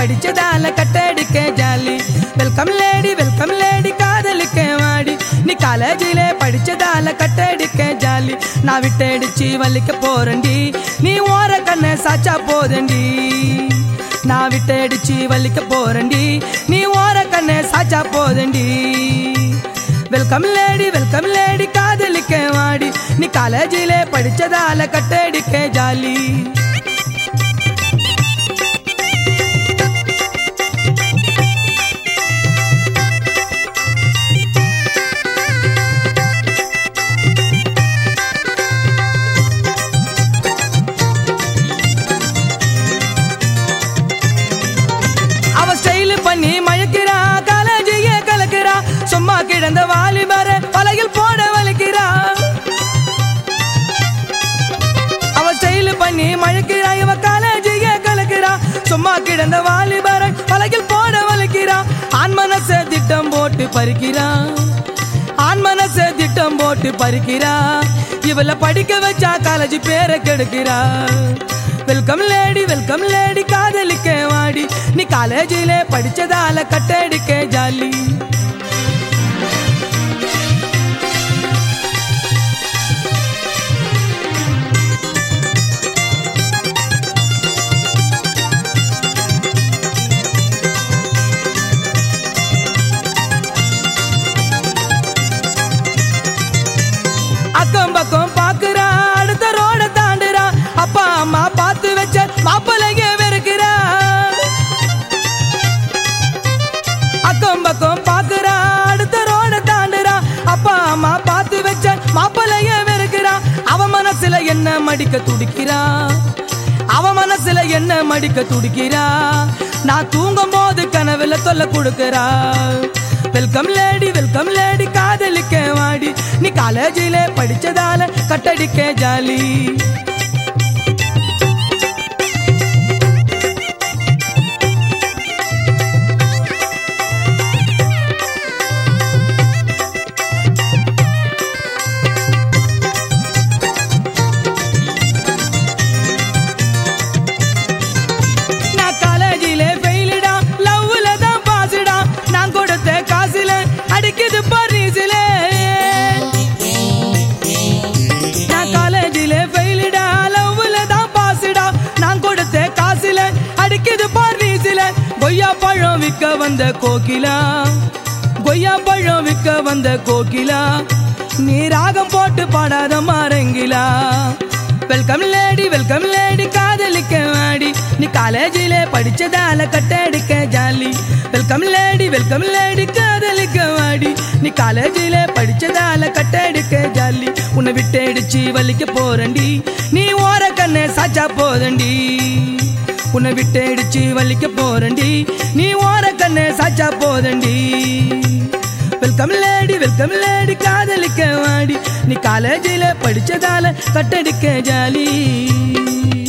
படிச்சதால கட்டடிக்க jolly welcome lady welcome lady காதலிக்க வாடி நீ காலேஜில படிச்சதால கட்டடிக்க ஜாலி நான் விட்டடிச்சு வலிக்க போறேன்டி நீ ஓர கண்ணை சாச்சா போதண்டி நான் விட்டடிச்சு வலிக்க போறேன்டி நீ ஓர கண்ணை சாச்சா போதண்டி வெல்கம் லேடி வெல்கம் லேடி காதலிக்க வாடி நீ காலேஜில படிச்சதால கட்டடிக்க ஜாலி அவ ஸ்டைல் பண்ணி மயக்கிறா காலேஜிய கலக்கிறா சும்மா கிடந்த வாலிபர பலகில் போட வலிக்கிறா அவ ஸ்டைல் பண்ணி மயக்கிறா இவ காலேஜிய கலக்கிறா சும்மா கிடந்த வாலிபர பலகில் போட வலிக்கிறா ஆண் மனச திட்டம் போட்டு பறிக்கிறா ஆண் மனச திட்டம் போட்டு பறிக்கிறா இவள படிக்க வச்சா காலேஜ் பேரை கெடுக்கிறா வெல்கம் லேடி வெல்கம் லேடி காதலிக்க வாடி நீ காலேஜில படிச்சதால கட்டடிக்க ஜாலி அக்கம் பக்கம் பாக்குறா அடுத்த ரோட தாண்டுறா அப்பா அம்மா பார்த்து வச்ச மாப்பிள்ளைய வெறுக்கிறா அக்கம் பக்கம் பாக்குறா அடுத்த ரோட தாண்டுறா அப்பா அம்மா பார்த்து வச்ச மாப்பிள்ளைய வெறுக்கிறா அவ மனசுல என்ன மடிக்க துடிக்கிறா அவ மனசுல என்ன மடிக்க துடிக்கிறா நான் தூங்கும் போது கனவுல தொல்லை கொடுக்கிறா வெல்கம் லேடி வெல்கம் லேடி காதலிக்க வாடி நீ காலேஜில படிச்சதால கட்டடிக்க ஜாலி நான் காலேஜில ஃபெயிலுடா லவ்ல தான் பாசுடா நான் கொடுத்த காசுல அடிக்குது பரிசுல நான் காலேஜில ஃபெயிலுடா லவ்ல தான் பாசுடா நான் கொடுத்த காசுல அடிக்குது பரிசுல கொய்யா பழம் விற்க வந்த கோகிலா கொய்யா பழம் விற்க வந்த கோகிலா நீ ராகம் போட்டு பாடாத மாறங்கிலா வெல்கம் லேடி வெல்கம் லேடி காதலிக்க வாடி நீ காலேஜில படிச்சதால கட்டடிக்க jolly welcome lady welcome lady காதலிக்க வாடி நீ காலேஜில படிச்சதால கட்டடிக்க ஜாலி உன்னை விட்டு அடிச்சு வலிக்க போறண்டி நீ ஓர கண்ணை சாச்சா போதண்டி உன்னை விட்டு அடிச்சு வலிக்க போறண்டி நீ ஓர கண்ணை சாச்சா போதண்டி வெல்கம் லேடி வெல்கம் லேடி காதலிக்க வாடி நீ காலேஜில படிச்சதால கட்டடிக்க ஜாலி